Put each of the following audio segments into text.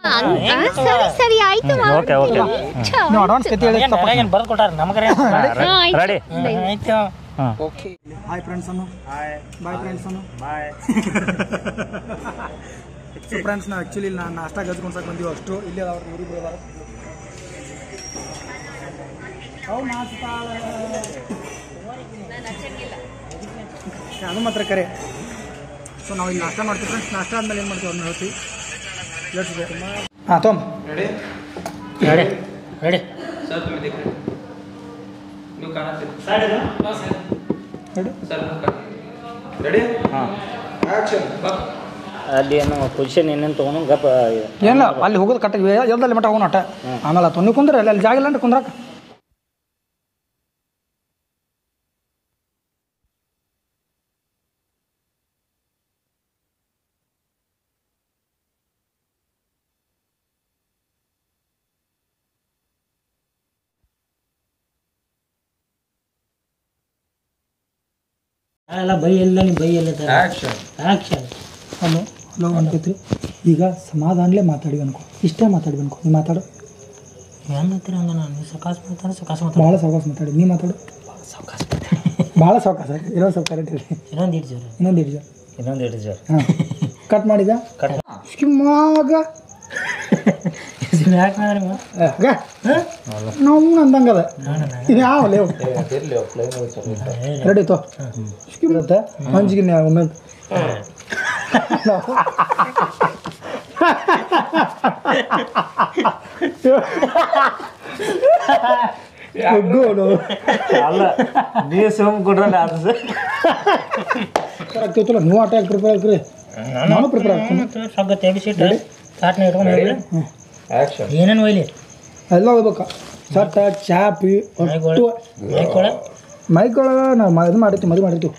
ಸರಿ ಸರಿ ಆಯ್ತು ಓಕೆ ಓಕೆ ನೀವು ಅಡ್ವಾನ್ಸ್ ಕತೆ ಹೇಳಿ ಏನು ಬರ್ದು ಕೊಟ್ಟಾರ ನಮಗರೆ ರೆಡಿ ಆಯ್ತು ಓಕೆ ಹಾಯ್ ಫ್ರೆಂಡ್ಸ್ ಅನ್ನು ಬಾಯ್ ಫ್ರೆಂಡ್ಸ್ ಅನ್ನು ಬಾಯ್ ಸೊ ಫ್ರೆಂಡ್ಸ್ ನಾವು ಆ್ಯಕ್ಚುಲಿ ನಾನು ನಾಷ್ಟ ಗಜ್ಕೊಂಡ್ಸಕ್ಕೆ ಬಂದೀವಿ ಅಷ್ಟು ಇಲ್ಲಿ ಅವ್ರ ಊರಿಬ್ರು ಅದಾರ ಅವು ನಾಚ್ತಾಳೆ. ಅದು ಮಾತ್ರ ಕರೆ ಸೊ ನಾವು ಇಲ್ಲಿ ನಾಷ್ಟ ಮಾಡ್ತೀವಿ ಫ್ರೆಂಡ್ಸ್ ನಾಷ್ಟ ಆದ್ಮೇಲೆ ಏನು ಮಾಡ್ತೀವಿ ಅದನ್ನ ಹೇಳ್ತೀವಿ ಲೆಟ್ಸ್ ಹಾಂ ತೊಂಬ ರೆಡಿ ರೆಡಿ सर तुम्ही देख रहे न्यू खाना ರೆಡಿ सर रेडी ಹಾಂ एक्शन ಅಲ್ಲಿ ಏನು ಪೊಸಿಷನ್ ಏನೇನು ತೊಗೊಂಡು ಗಪ್ಪ ಏನಿಲ್ಲ ಅಲ್ಲಿ ಹೋಗೋದು ಕಟ್ಟ ಎಲ್ದಲ್ಲಿ ಮಟ್ಟ ಹೋಗೋಣ ಅಟ್ಟ ಆಮೇಲೆ ಆತು ನೀವು ಕುಂದ್ರೆ ಅಲ್ಲಿ ಅಲ್ಲಿ ಜಾಗ ಇಲ್ಲ ಅಂತ ಕುಂದ್ರಾಕ ಎಲ್ಲ ಬೈ ಎಲ್ಲ ನೀವು ಬೈ ಎಲ್ಲ एक्शन ಆಕ್ಷನ್ ಹಲೋ ಹಲೋ ಅನ್ಕೋತ್ರಿ ಈಗ ಸಮಾಧಾನಲೇ ಮಾತಾಡಿ ಅನ್ಕೋ ಇಷ್ಟೇ ಮಾತಾಡಿ ಅನ್ಕೋ ನೀ ಮಾತಾಡು ಏನು ಹತ್ತಿರ ಹಂಗ ನಾನು ಸಕಾಸ್ ಮಾತಾಡ ಸಕಾಸ್ ಮಾತಾಡ ಭಾಳ ಸಾವಕಾಶ ಮಾತಾಡಿ ನೀ ಮಾತಾಡು ಭಾಳ ಸಾವಕಾಶ ಇರೋ ಸ್ವಲ್ಪ ಕರೆಕ್ಟ್ ಹೇಳಿ ಇನ್ನೊಂದು ಇಟ್ಟು ಜೋರು ಇನ್ನೊಂದು ಇಡ್ಜ ಇನ್ನೊಂದು ಇಟ್ಟು ಜೋರು ಹಾಂ ಕಟ್ ಮಾಡಿದ ಕಟ್ ಮಗ ಯಾಕೆ ಮಾಡ್ರಿ ಮ? ನಾವು ಅಂದಂಗದ ಇದು ಯಾವ ಲೇವ್ ರೆಡಿ ತೋ ಇರುತ್ತೆ ಮಂಜಿಗೆ ಒಮ್ಮೆ ಗೋಡು ಅಲ್ಲ ನೀವು ಸುಮ್ ಕೊಡ್ರಲ್ಲ ಅದು ಆಗ್ತಿತ್ತಲ್ಲ ನೀವು ಆಟ ಪ್ರಿಪೇರ್ ಆಗ್ರಿ ನಾನು ಪ್ರಿಪೇರ್ ಆಗ್ತೀನಿ ಮತ್ತು ಸ್ವಲ್ಪ ತೆಗಿಸಿಟ್ಟು ತಾಟ್ನ ಇಟ್ಕೊಂಡು ಹೋಗ್ಬಿಡು एक्शन ಏನೇನು ಒಯ್ಲಿ ಎಲ್ಲ ಹೋಗ್ಬೇಕ ಸಟ್ಟ ಚಾಪಿ ಒಟ್ಟು ಮೈಕೊಳ ಮೈಕೊಳಗ ನಾವು ಮ- ಇದು ಮಾಡಿರ್ತೀವಿ ಮದುವೆ ಮಾಡಿರ್ತೀವಿ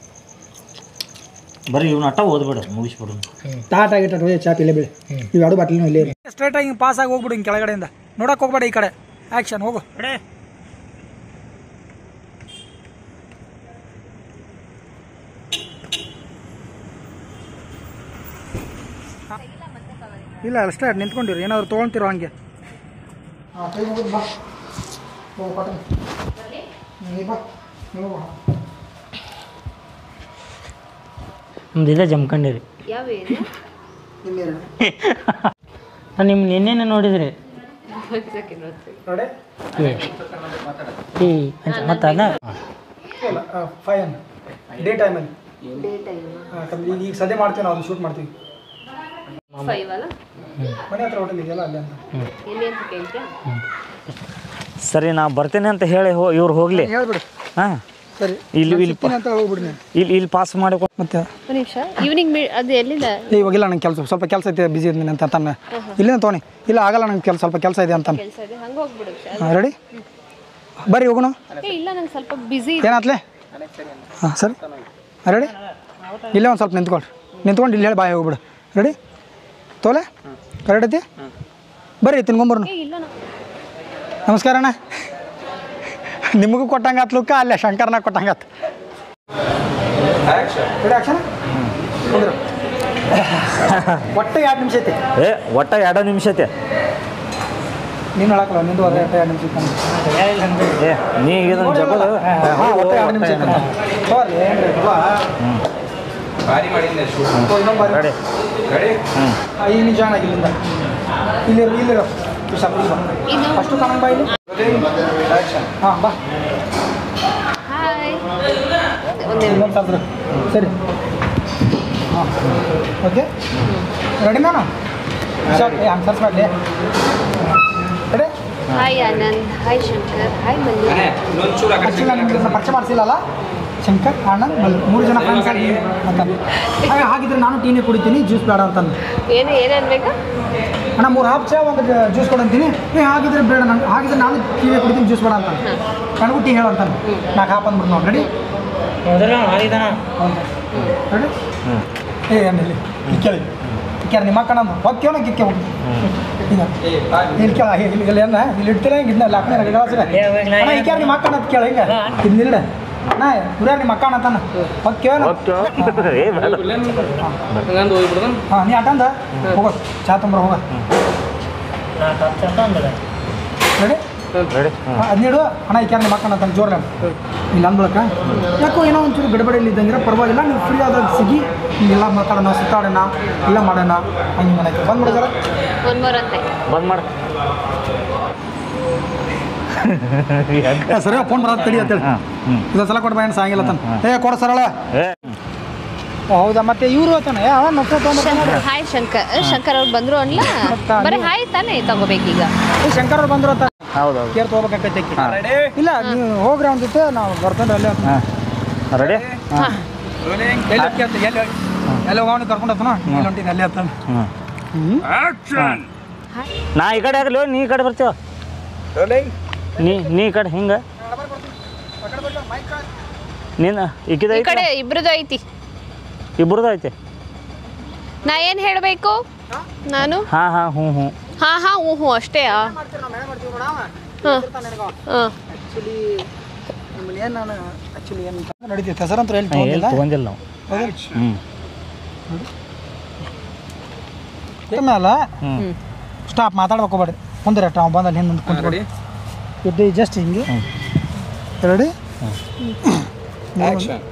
ಬರೀ ಇವ್ನ ಅಟ್ಟ ಓದ್ಬಿಡು ಮುಗಿಸ್ಬಿಡು ಟಾಟ್ ಆಗಿಟ್ಟು ಹೋಗಿ ಚಾಪಿ ಇಲ್ಲೇ ಬೀಳಿ ಇವು ಎರಡು ಬಾಟ್ಲಿನೂ ಇಲ್ಲೇ ಸ್ಟ್ರೈಟ್ ಆಗಿ ಪಾಸ್ ಆಗಿ ಹೋಗ್ಬಿಡು ಹಿಂಗೆ ಕೆಳಗಡೆಯಿಂದ ನೋಡಕ್ ಹೋಗ್ಬೇಡ ಈ ಕಡೆ ಆಕ್ಷನ್ ಹೋಗು ಇಲ್ಲ ಅಷ್ಟೇ ನಿಂತ್ಕೊಂಡಿರಿ ಏನಾದ್ರು ತೊಗೊಳ್ತಿರೋ ಹಂಗೆ ಹಾಂ ಕೈ ಮುಗಿದು ಬಾ ಹೋಗು ಪಟ್ಟ ನೀ ಬಾ ನೀವು ಬಾ ನಮ್ದು ಇದೆ ಜಮ್ಕಂಡಿರಿ ಯಾವ ಏರಿಯಾ ಇಲ್ಲಿ ನಾನು ನಿಮ್ಮ ನಿನ್ನೆನೆ ನೋಡಿದ್ರಿ ನೋಡಿ ಈ ಮತ್ತು ಅದ ಇಲ್ಲ ಫೈನ್ ಡೇ ಟೈಮಲ್ಲಿ ಡೇ ಟೈಮ್ ಯಾಕಂದ್ರೆ ಈಗ ಈಗ ಸದ್ಯ ಮಾಡ್ತೀವಿ ನಾವು ಶೂಟ್ ಮಾಡ್ತೀವಿ ಫೈವ್ ಅಲ್ಲ ಮನೆ ಹತ್ರ ಹೋಟೆಲ್ ಇದೆಯಲ್ಲ ಅಲ್ಲಿ ಅಂತ ಎಲ್ಲಿ ಅಂತ ಕೇಳ್ತೀಯಾ ಸರಿ ನಾ ಬರ್ತೀನಿ ಅಂತ ಹೇಳಿ ಹೋ ಇವ್ರು ಹೋಗ್ಲಿ ಹೇಳ್ಬಿಡು ಹಾಂ ಸರಿ ಇಲ್ಲಿ ಇಲ್ಲಿ ಸಿಗ್ತೀನಿ ಅಂತ ಹೋಗ್ಬಿಡು ನೀನು ಇಲ್ಲಿ ಇಲ್ಲಿ ಪಾಸ್ ಮಾಡಿ ಮತ್ತೆ ಒಂದು ನಿಮಿಷ ಈವ್ನಿಂಗ್ ಅದು ಎಲ್ಲಿಂದ ಏ ಇವಾಗಿಲ್ಲ ನಂಗೆ ಕೆಲಸ ಸ್ವಲ್ಪ ಕೆಲಸ ಐತೆ ಬಿಸಿ ಇದ್ದೀನಿ ಅಂತ ತಾನೆ ಇಲ್ಲಿಂದ ತೊಗೊನಿ ಇಲ್ಲ ಆಗಲ್ಲ ನಂಗೆ ಕೆಲಸ ಸ್ವಲ್ಪ ಕೆಲಸ ಇದೆ ಅಂತಾನೆ ಕೆಲಸ ಇದೆ ಹಂಗೆ ಹೋಗ್ಬಿಡು ಹಾಂ ರೆಡಿ ಬರ್ರಿ ಹೋಗೋಣ ಏ ಇಲ್ಲ ನಂಗೆ ಸ್ವಲ್ಪ ಬಿಸಿ ಏನಾತ್ಲೆ ಹಾಂ ಸರಿ ರೆಡಿ ಇಲ್ಲೇ ಒಂದು ಸ್ವಲ್ಪ ನಿಂತ್ಕೊಳ್ರಿ ನಿಂತ್ಕೊಂಡು ಇಲ್ಲಿ ಹೇಳಿ ಬಾಯ್ ಹೋಗ್ಬಿಡು ರೆಡಿ ತೋಲೆ ಕರೆಕ್ಟ್ ಐತಿ ಬರ್ರಿ ತಿನ್ಕೊಂಬರ್ನು ಏ ಇಲ್ಲ ನಾ ನಮಸ್ಕಾರ ಅಣ್ಣ ನಿಮಗೂ ಕೊಟ್ಟಂಗಾತ್ ಲುಕ್ಕ ಅಲ್ಲೇ ಶಂಕರ್ನಾಗ ಕೊಟ್ಟಂಗಾತ್ एक्शन ರೆಡಿ ಆಕ್ಷನ್ ಒಟ್ಟು ಎರಡು ನಿಮಿಷ ಐತಿ ಏ ಒಟ್ಟ ಎರಡು ನಿಮಿಷ ಐತೆ ನೀನು ಹೇಳಕ್ಕಲ್ಲ ನಿಂದು ಅದೇ ಒಟ್ಟು ಎರಡು ನಿಮಿಷ ಐತಿ ಏ ನೀ ಇದನ್ನ ಜಗದು ಹಾಂ ಒಟ್ಟು ಎರಡು ನಿಮಿಷ ಐತಿ ತೋರಿ ಏನ್ರಿ ಬಾ ಬಾರಿ ಮಾಡಿದ್ದೆ ಶೂಟ್ ತೋ, ಇನ್ನೊಂದು ಬಾರಿ ರೆಡಿ ರೆಡಿ ಹ್ಞೂ ಹಾಂ, ಈಗ ನೀ ಜಾಯ್ನ್ ಆಗಿ ಇಲ್ಲಿಂದ ಇಲ್ಲಿರು ಇಲ್ಲಿರು ವಿಶಾಲ್ ಇಲ್ಲಿ ಬಾ ಇನ್ನು ಅಷ್ಟು ಕನ್ನಡ ಬಾ ಇಲ್ಲಿ एक्शन ಹಾಂ ಬಾ ಹಾಯ್ ಒಂದೇ ಇನ್ನೊಂದು ಸ್ವಲ್ಪ ಸರಿ ಹಾಂ ಓಕೆ ರೆಡಿ ನಾನು ವಿಶಾಲ್ ಏ ಹಂಗೆ ಸರ್ಚ್ ಮಾಡಲಿ ready hi Anand hi Shankar hi Malli ಅನೇ ಇನ್ನೊಂದು ಚೂರು ಆ ಕಡೆ ಆ್ಯಕ್ಚುಲಿ ನಾನು ನಿಮ್ಮನ್ನ ಪರಿಚಯ ಮಾಡಿಸಿಲ್ಲಲ್ಲ ಶಂಕರ್ ಆನಂದ್ ಮಲ್ಲು ಮೂರು ಜನ ಫ್ರೆಂಡ್ಸ್ ಆಗಿ ಅಂತಂದು ಹಾಗೆ ಹಾಗಿದ್ರೆ ನಾನು ಟೀನೇ ಕುಡಿತೀನಿ ಜ್ಯೂಸ್ ಬೇಡ ಅಂತಂದು ಏನು ಏನು ಅನ್ಬೇಕಾ ಅಣ್ಣ ಮೂರು ಹಾಫ್ ಚಾ ಒಂದು ಜ್ಯೂಸ್ ಕೊಡಂತೀನಿ ಏ ಹಾಗಿದ್ರೆ ಬೇಡ ನಂಗೆ ಹಾಗಿದ್ರೆ ನಾನು ಟೀನೇ ಕುಡಿತೀನಿ ಜ್ಯೂಸ್ ಬೇಡ ಅಂತ ನನಗೂ ಟೀ ಹೇಳು ಅಂತಾನೆ ನಾಲ್ಕು ಹಾಪ್ ಅಂದ್ಬಿಟ್ಟು ನೋಡಿ ರೆಡಿ ಮೊದಲು ಮಾಡಿದಾನ ರೆಡಿ ಹ್ಞೂ ಏ ಆಮೇಲೆ ಇಲ್ಲಿ ಕೇಳಿ ಕೇಳ ನಿಮ್ಮ ಅಕ್ಕ ನಾನು ಹೊಕ್ಕೇವನ ಕಿಕ್ಕೆ ಹೋಗಿ ಈಗ ಇಲ್ಲಿ ಕೇಳ ಇಲ್ಲಿ ಇಲ್ಲಿ ಏನ ಇಲ್ಲಿ ಇಡ್ತೀರ ಹಿಂಗೆ ಇದನ್ನ ಲಾಕ್ನೆ ಅಣ್ಣ ಈ ಕೇಳ ನಿಮ್ಮ ಅಕ್ಕ ಅಂತ ಕೇಳ ಹಿಂಗೆ ಇಲ್ಲಿ ನಿಲ್ಲೆ ನಾ ಗುರಿಯಾರ ನಿಮ್ಮ ಅಕ್ಕ ಅಂತಾನ ಹೊಕ್ಕೇವನ ಏ ಬೇಡ ನಂದು ಹೋಗ್ಬಿಡ್ದು ಹಾಂ ನೀ ಅಟಂದ ಹೋಗೋ ಚಾ ತೊಂಬರ ಹೋಗ ನಾಲ್ಕು ಹತ್ತು ಅಂತ ಅಂದದ ರೆಡಿ ರೆಡಿ ಹಾಂ ಹದಿನೇಳು ಹಣ ಈ ನಿಮ್ಮ ಅಕ್ಕನ ತನ್ನ ಜೋರ್ಲ ಇಲ್ಲ ಅಂದ್ಬಳಕ ಯಾಕೋ ಏನೋ ಒಂಚೂರು ಗಡಬಡಿಯಲ್ಲಿ ಇದ್ದಂಗಿರ ಪರವಾಗಿಲ್ಲ ನೀವು ಫ್ರೀ ಆದಾಗ ಸಿಗಿ ಹಿಂಗೆಲ್ಲ ಮಾತಾಡೋಣ ಸುತ್ತಾಡೋಣ ಎಲ್ಲ ಮಾಡೋಣ ಹಂಗೆ ಮಾಡಕ್ಕೆ ಬಂದ್ ಮಾಡಿದಾರ ಒನ್ ಮೋರ್ ಅಂತೆ ಬಂದ್ ಮಾಡು ಸರಿ ಫೋನ್ ಬರೋದು ತಡಿ ಅಂತೇಳಿ ಹಾಂ ಹ್ಞೂ ಇದೊಂದು ಸಲ ಕೊಟ್ಟು ಬಾಯಣ್ಣ ಸಾಯಂಗಿಲ್ಲ ತಾನೆ ಏ ಕೊಡ ಸರಳ ಏ ಹೌದಾ ಮತ್ತೆ ಇವರು ಆತಾನೆ ಏ ಅವ ನಕ್ಕ ತೊಗೊಂಡ್ಬರ್ತಾನೆ ಹಾಯ್ ಶಂಕರ್ ಶಂಕರ್ ಅವ್ರು ಬಂದ್ರು ಅನ್ಲ ಮತ್ತ ಬರೀ ಹಾಯ್ ತಾನೇ ತಗೋಬೇಕೀಗ ಏ ಶಂಕರ್ ಅವ್ರು ಬಂದ್ರು ಅಂತ ಹೌದು ಹೌದು ಕೇರ್ ತೊಗೋಬೇಕಾಗ್ತೈತೆ ಅಕ್ಕಿ. ಹಾಂ ಇಲ್ಲ ನೀವು ಹೋಗ್ರಿ ಅವ್ನ ಜೊತೆ ನಾವು ಬರ್ತೇನೆ ಅಲ್ಲೇ ಹಾಂ ರೆಡಿ ಹಾ ಎಲ್ಲಿ ಅಕ್ಕಿ ಅಂತ ಎಲ್ಲಿ ಎಲ್ಲಿ ಹೋಗೋಣ ಕರ್ಕೊಂಡು ಹೋಗ್ತಾನ ಎಲ್ಲಿ ಹೊಂಟಿನಿ ಅಲ್ಲೇ ಹತ್ತಾನ ಹ್ಞೂ ನಾ ಈ ಕಡೆ ಆಗಲಿ ನೀ ಈ ಕಡೆ ಬರ್ತೀವ ನೀ ನೀ ಈ ಕಡೆ ಹಿಂಗೆ ನೀನು ಇಕ್ಕಿದ ಈ ಕಡೆ ಇಬ್ರದ್ದು ಐತಿ ಇಬ್ಬರದು ಐತೆ ನಾ ಏನ್ ಹೇಳ್ಬೇಕು ನಾನು ಹಾಂ ಹಾಂ ಹ್ಞೂ ಹ್ಞೂ ಹಾ ಹಾ ಹ್ಞೂ ಹ್ಞೂ ಅಷ್ಟೇ ಹಾ ಹಾ ಆ್ಯಕ್ಚುಲಿ ನಿಮ್ಮನ್ನ ಏನು ನಾನು ಆ್ಯಕ್ಚುಲಿ ಏನು ನಡೀತೈತೆ ಹೆಸರಂತ್ರ ಎಲ್ಲಿ ಎಲ್ಲಿ ತೊಗೊಂಡಿಲ್ಲ ತೊಗೊಂಡಿಲ್ಲ ನಾವು ಹ್ಞೂ ಮೇಲೆ ಹ್ಞೂ ಸ್ಟಾಪ್ ಮಾತಾಡ್ಬೇಕು ಹೋಗ್ಬೇಡಿ ಮುಂದೆ ಅವ್ ಬಂದಲ್ಲಿ ಹಿಂದೆ ಕುಂತ್ಕೊಡಿ ಇಡ್ಡಿ ಜಸ್ಟ್ ಹಿಂಗೆ ರೆಡಿ ಆಕ್ಷನ್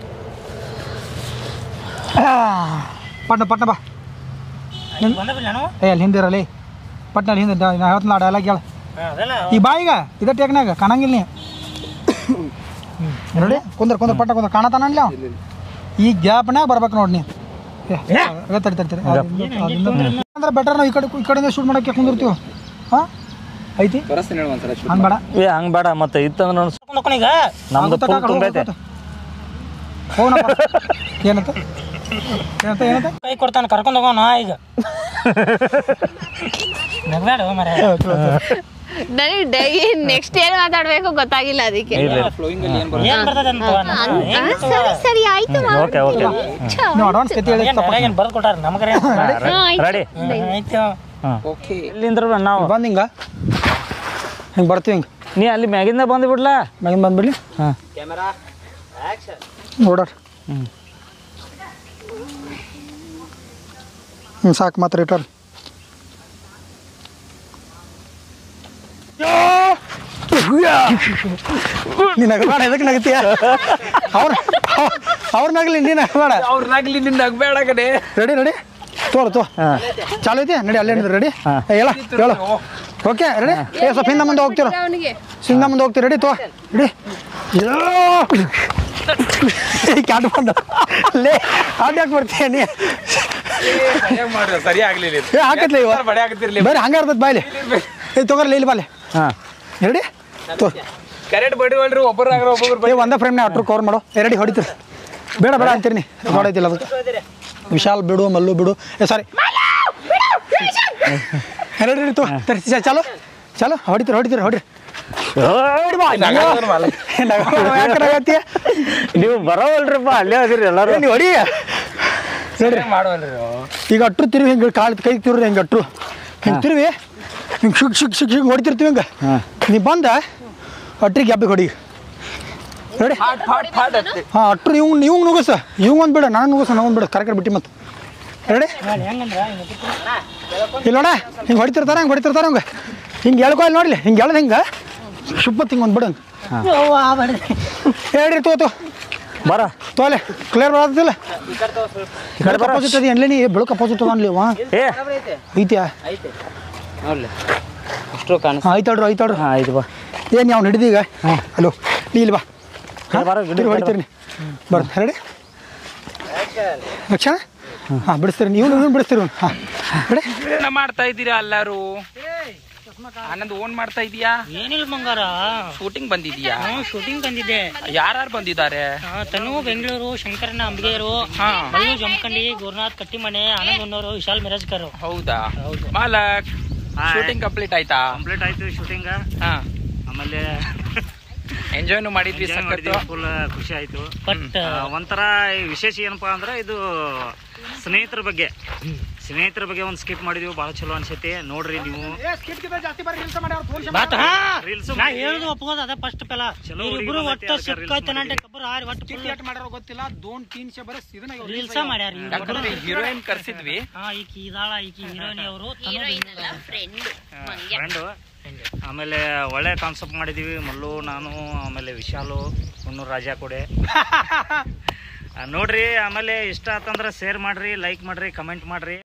ಪಟ್ನ ಪಟ್ನ ಬಾ ಏ ಅಲ್ಲಿ ಹಿಂದೆ ಇರಲಿ ಪಟ್ನ ಅಲ್ಲಿ ಹಿಂದೆ ನಾ ಹೇಳ್ತೀನಿ ಡೈಲಾಗ್ ಹೇಳ ಅದೆಲ್ಲ ಈ ಬಾಯಿಗ ಇದ ಟೇಕ್ನಾಗ ಕಾಣಂಗಿಲ್ಲ ನೀ ರೆಡಿ ಕುಂದ್ರ ಕುಂದ್ರ ಪಟ್ಟ ಕುಂದ್ರ ಕಾಣತಾನ ಅನ್ಲಿ ಅವ ಈ ಗ್ಯಾಪ್ನಾಗ ಬರ್ಬೇಕು ನೋಡಿ ನೀ ಏ, ಅದೇ ತಡಿ ತಡಿ ತಡಿ ಅಂದ್ರೆ ಬೆಟರ್ ನಾವು ಈ ಕಡೆ ಈ ಕಡೆಯಿಂದ ಶೂಟ್ ಮಾಡಕ್ಕೆ ಕುಂದಿರ್ತೀವಿ ಹಾಂ ಐತಿ ತೋರಿಸ್ತೀನಿ ಹೇಳು ಒಂದ್ಸಲ shoot. ಹಂಗೆ ಬೇಡ ಏ ಹಂಗೆ ಬೇಡ ಮತ್ತೆ ಇತ್ತಂದ್ರೆ ನೋಡಿ ಕರ್ಕೊಂಡು ಈಗ ನಮ್ದು ಫುಲ್ ತುಂಬೈತೆ ಹೋಗೋಣ ಏನಂತ ಏನಂತ ಏನಂತ ಕೈ ಕೊಡ್ತಾನೆ ಕರ್ಕೊಂಡು ಹೋಗೋಣ ಈಗ ನಗ್ಬೇಡ ಮರ ನನಗೆ ಡೈ ನೆಕ್ಸ್ಟ್ ಏನು ಮಾತಾಡ್ಬೇಕು ಗೊತ್ತಾಗಿಲ್ಲ ಅದಕ್ಕೆ ಇಲ್ಲ Flowing ಅಲ್ಲಿ ಏನ್ ಬರುತ್ತೆ? ಏನ್ ಬರ್ತದೆ ಅಂತ ಆ, ಸರಿ ಸರಿ ಆಯ್ತು ಓಕೆ ಓಕೆ ನೀವು ಅಡ್ವಾನ್ಸ್ ಕತೆ ಹೇಳಿ ತಪ್ಪ ಏನ್ ಬರ್ದು ಕೊಟ್ಟಾರ ನಮಗರೆ ರೆಡಿ ಆಯ್ತು ಹಾಂ Okay. ಎಲ್ಲಿಂದ್ರ ನಾವು ಬಂದು ಹಿಂಗೆ ಹಿಂಗೆ ಬರ್ತೀವಿ ಹಿಂಗೆ ನೀ ಅಲ್ಲಿ ಮ್ಯಾಗಿಂದ ಬಂದು ಬಿಡ್ಲಾ ಮ್ಯಾಗಿನ ಬಂದ್ಬಿಡ್ಲಿ ಹಾಂ ನೋಡೋಣ ಹ್ಞೂ ಹ್ಞೂ ಸಾಕು ಮಾತ್ರ ಇಟ್ಟವ್ರಿ ನೀನು ನಗಬೇಡ ಎದಕ್ಕೆ ನಗತೀಯ ಅವ್ರ ಅವ್ರ ನಗಲಿ ನೀನು ನಗಬೇಡ ಅವ್ರನ್ನಾಗ್ಲಿ ನಿನ್ನ ನಗ್ಬೇಡ ಕಡೆ ರೆಡಿ ರೆಡಿ ತೋಳು ತೋ ಹಾಂ ಚಾಲು ಐತಿ ನಡಿ ಅಲ್ಲೇ ನಿಂದ್ರು ರೆಡಿ ಹಾ. ಹೇಳ ಹೇಳು ಓಕೆ ರೆಡಿ ಏ ಸ್ವಲ್ಪ ಹಿಂದೆ ಮುಂದೆ ಹೋಗ್ತಿರೋ ಅವನಿಗೆ ಹಿಂದೆ ಮುಂದೆ ಹೋಗ್ತೀವಿ ರೆಡಿ ತೋ ರೆಡಿ ಕ್ಯಾಟ್ ಬಂದ ಲೇ ಆಟ ಯಾಕೆ ಬರ್ತೀಯ ನೀ ಸರಿಯಾಗಿ ಮಾಡ್ರಿ ಸರಿ ಆಗ್ಲಿಲ್ಲ ಇದು. ಏ ಹಾಕತ್ಲೆ ಇವ ಬಡಿ ಆಗತ್ತಿರ್ಲಿ ಬೇರೆ ಹಂಗೆ ಇರ್ತದೆ ಬಾಯ್ಲಿ ಏ ತಗೋರ್ಲಿ ಇಲ್ಲಿ ಬಾಲೆ ಹಾಂ ರೆಡಿ ತೋ ಕರೆಕ್ಟ್ ಬಡಿವಲ್ರಿ ಒಬ್ಬರು ಆಗ್ರ ಒಬ್ಬೊಬ್ರು ಏ ಒಂದೇ ಫ್ರೇಮ್ನ ಅಟ್ರು ಕವರ್ ಮಾಡು ಎರಡು ಹೊಡಿತೀರಿ ಬೇಡ ಬೇಡ ಅಂತೀರಿ ನೀ ನೋಡೈತಿಲ್ಲ ಅದಕ್ಕೆ ವಿಶಾಲ್ ಬಿಡು ಮಲ್ಲು ಬಿಡು ಏ ಸಾರಿ ಎರಡು ಹಿಡಿ ತೋ ತರಿ ಚಾಲು ಚಾಲು ಹೊಡಿತೀರಿ ಹೊಡಿತೀರಿ ಹೊಡ್ರಿ ಹೊಡಿ ಬಾ ನಗಾಡ್ತಾನೆ ಮಾಲ. ಯಾಕೆ ನಗಾತ್ತೀಯ? ನೀವು ಬರೋವಲ್ರಿಪ್ಪ ಅಲ್ಲೇ ಅದಿರಿ ಎಲ್ಲರೂ ಏ, ನೀ ಹೊಡಿ ನೋಡ್ರಿ ಮಾಡುವಲ್ರಿ ಈಗ ಅಟ್ರು ತಿರುವಿ ಹಿಂಗೆ ಕಾಳು ಕೈ ತಿರುವ್ರಿ ಹಿಂಗೆ ಅಟ್ರು ಹಿಂಗೆ ತಿರುವಿ ಹಿಂಗೆ ಶುಕ್ ಶುಕ್ ಶುಕ್ ಶುಕ್ ಹೊಡಿತಿರ್ತೀವಿ ಹಿಂಗೆ ಹಾಂ ನೀ ಬಂದ ಅಟ್ರಿಗೆ ಹಬ್ಬಕ್ಕೆ ಹೊಡಿ ನೋಡಿ ಫಾಟ್ ಫಾಟ್ ಫಾಟ್ ಅತ್ತೆ ಹಾಂ ಅಟ್ರು ಇವ್ ಇವ್ ನುಗ್ಗಸ ಇವ್ ಒಂದು ಬಿಡ ನಾನು ನುಗ್ಗಸ ನಾವು ಒಂದು ಬಿಡ ಕರೆಕ್ಟ್ ಬಿಟ್ಟು ಮತ್ತೆ ರೆಡಿ ಹೆಂಗಂದ್ರ ಇಲ್ಲ ನೋಡ ಹಿಂಗೆ ಹೊಡಿತಿರ್ತಾರೆ ಹಂಗೆ ಹೊಡಿತಿರ್ತಾರೆ ಹಂಗೆ ಹಿಂಗೆ ಎಳ್ಕೊ ಇಲ್ಲಿ ನೋಡ್ಲಿ ಹಿಂಗೆ ಎಳ್ದು ಹಿಂಗೆ ಶುಪ್ಪತ್ ಹಿಂಗೆ ಒಂದು ಬಿಡು ಹೇಳ್ರಿ ತೋ ತೋ ಬರ ತೋಲೆ ಕ್ಲಿಯರ್ ಬರೋದಿಲ್ಲ ಈ ಕಡೆ ಬರ ಅಪೋಸಿಟ್ ಅದಿ ಅನ್ಲಿ ನೀ ಬೆಳಕು ಅಪೋಸಿಟ್ ಅದ ಅನ್ಲಿ ವಾ ಏ ಐತ್ಯಾ ನೋಡ್ಲಿ ಅಷ್ಟು ಕಾಣಿಸ್ ಹಾಂ ಐತಾಳ್ರಿ ಐತಾಳ್ರಿ ಹಾಂ ಆಯ್ತು ಬಾ ಏನು ನಾವು ಹಿಡಿದೀಗ ಹಾಂ ಹಲೋ ನೀ ಇಲ್ಲಿ ಬಾ ಏ, ಬರೋ ಗಿಡ ತಿರ್ಗಿ ಹೊಡಿತೀರಿ ಬರ್ರಿ ರೆಡಿ ಲಕ್ಷಣ ಹಾಂ ಬಿಡಿಸ್ತೀರಿ ನೀವು ನೀವು ಬಿಡಿಸ್ತೀರಿ ಹಾಂ ರೆಡಿ ಏನ ಮಾಡ್ತಾ ಇದ್ದೀರಾ ಎಲ್ಲಾರು ಆನಂದ್ ಓನ್ ಮಾಡ್ತಾ ಇದೀಯಾ ಏನಿಲ್ಲ ಮಂಗಾರ ಶೂಟಿಂಗ್ ಬಂದಿದ್ಯಾ ಹ್ಞೂ ಶೂಟಿಂಗ್ ಬಂದಿದ್ದೆ ಯಾರ್ಯಾರು ಬಂದಿದ್ದಾರೆ ಆ, ತನು ಬೆಂಗಳೂರು ಶಂಕರನ ಅಂಬಿಗೆಯರು ಹಾ ಮಲ್ಲು ಜಮಖಂಡಿ ಗುರುನಾಥ್ ಕಟ್ಟಿಮನೆ ಆನಂದ್ ಹೊನ್ನೂರು ವಿಶಾಲ್ ಮಿರಾಜ್ಕರ್ ಹೌದಾ ಹೌದು. ಮಾಲಕ್ ಶೂಟಿಂಗ್ ಕಂಪ್ಲೀಟ್ ಆಯ್ತಾ ಕಂಪ್ಲೀಟ್ ಆಯ್ತು ಶೂಟಿಂಗ್ ಹಾ ಆಮೇಲೆ ಎಂಜಾಯ್ನು ಮಾಡಿದ್ವಿ ಸಖತ್ತು ಫುಲ್ ಖುಷಿ ಆಯ್ತು ಬಟ್ ಆ, ಒಂಥರ ಈ ವಿಶೇಷ ಏನಪ್ಪಾ ಅಂದ್ರೆ ಇದು ಸ್ನೇಹಿತರ ಬಗ್ಗೆ ಸ್ನೇಹಿತರ ಬಗ್ಗೆ ಒಂದು ಸ್ಕಿಪ್ ಮಾಡಿದೀವಿ ಭಾಳ ಚಲೋ ಅನ್ಸೈತಿ ನೋಡ್ರಿ ನೀವು ಏ ಸ್ಕಿಟ್ ಗಿಟ್ ಜಾಸ್ತಿ ಬರ್ರಿ ಕೆಲಸ ಮಾಡಿ ಅವ್ರು ತೋರಿಸಿ ಬಾತ್ ಹಾ Reels ನಾ ಹೇಳುದು ಒಪ್ಕೋದ ಅದ ಫಸ್ಟ್ ಪೆಲ ಚಲೋ ಇಬ್ರು ಹುಡುಗಿ ಒಟ್ಟ ಬಂದೈತಿ, ಅದಕ್ಕೆ ಸಿಕ್ಕೈತೆ reels ನಂಟೆ ಕಬ್ಬರು ಹಾರಿ ಒಟ್ಟು ಸ್ಕಿಟ್ ಎಟ್ ಮಾಡ್ಯಾರೋ ಗೊತ್ತಿಲ್ಲ ದೋನ್ ತೀನ್ ಶೇ ಬರೀ ಇದನ್ನ ರೀಲ್ಸ ಮಾಡ್ಯಾರ ಇವ್ರು. ಯಾಕಂದ್ರೆ ಹೀರೋಯಿನ್ ಕರ್ಸಿದ್ವಿ ಹಾ ಈಕಿ ಇದಾಳ ಈಕಿ ಹೀರೋಯಿನಿ ಅವರು ಹೀರೋಯಿನ್ ಅಲ್ಲ ಫ್ರೆಂಡ್ ಮಂಗ್ಯ ಫ್ರೆಂಡು ಆಮೇಲೆ ಒಳ್ಳೆ ಕಾನ್ಸೆಪ್ಟ್ ಮಾಡಿದೀವಿ ಮಲ್ಲು ನಾನು ಆಮೇಲೆ ವಿಶಾಲು ಹುಣ್ಣೂರು ರಾಜ ಕೊಡೆ ಆ, ನೋಡ್ರಿ ಆಮೇಲೆ ಇಷ್ಟ ಆತಂದ್ರೆ ಶೇರ್ ಮಾಡ್ರಿ ಲೈಕ್ ಮಾಡ್ರಿ ಕಮೆಂಟ್ ಮಾಡ್ರಿ